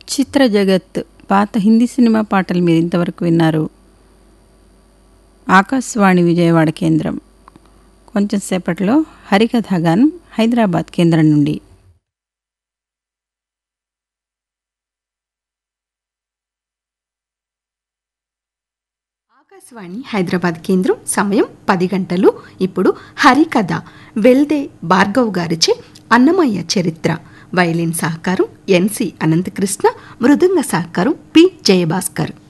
చిత్ర జగత్ పాత హిందీ సినిమా పాటలు మీరు ఇంతవరకు విన్నారు ఆకాశవాణి విజయవాడ కేంద్రం కొంచెం సేపట్లో హరికథాగానం హైదరాబాద్ కేంద్రం నుండి ఆకాశవాణి హైదరాబాద్ కేంద్రం సమయం పది గంటలు ఇప్పుడు హరికథ వెల్దే భార్గవ్ గారిచే అన్నమయ్య చరిత్ర వైలిన్ సహకారం ఎన్సి అనంతకృష్ణ మృదంగ సహకారం పి జయభాస్కర్